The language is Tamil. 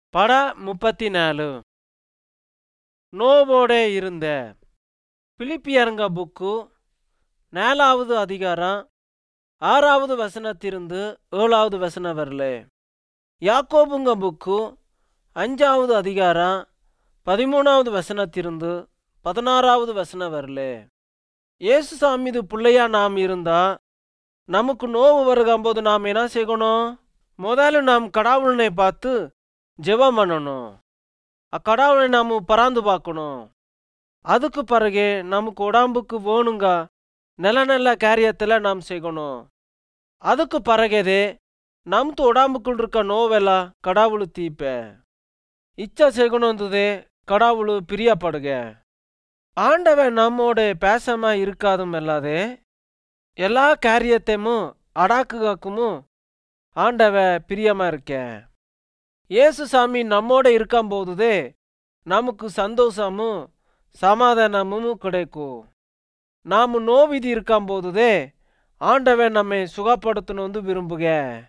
பட முப்பத்தி நாலு நோவோடே இருந்த பிலிப்பியருங்க புக்கு நாலாவது அதிகாரம் ஆறாவது வசனத்திலிருந்து ஏழாவது வசனம் வரல யாக்கோபுங்க புக்கு அஞ்சாவது அதிகாரம் பதிமூணாவது வசனத்திலிருந்து பதினாறாவது வசனம் வரல இயேசு சாமிது பிள்ளையா நாம் இருந்தா நமக்கு நோவு வருகும்போது நாம் என்ன செய்யணும் முதல்ல நாம் கடவுளனை பார்த்து ஜெபம் பண்ணணும் அக்கடவுளை நாம் பராந்து பார்க்கணும் அதுக்கு பிறகு நமக்கு உடம்புக்கு வேணுங்க நல்ல நல்ல காரியத்தில் நாம் செய்யணும் அதுக்கு பிறகதே ನಮ್ದು உடம்புக்குள் இருக்க நோவெல்லாம் கடவுள் தீப்ப இச்சை செய்யணுந்ததே கடவுள் பிரியப்படுக ஆண்டவன் நம்மோட பேசாம இருக்காதும் இல்லாதே எல்லா காரியத்தையும் அடாக்குகாக்குமும் ஆண்டவ பிரியமா இருக்க இயேசு சாமி நம்மோட இருக்கும்போதுதே நமக்கு சந்தோஷமும் சமாதானமும் கிடைக்கும் நாம் நோவிதி இருக்கும்போதுதே ஆண்டவன் நம்மை சுகப்படுத்தணும் விரும்புக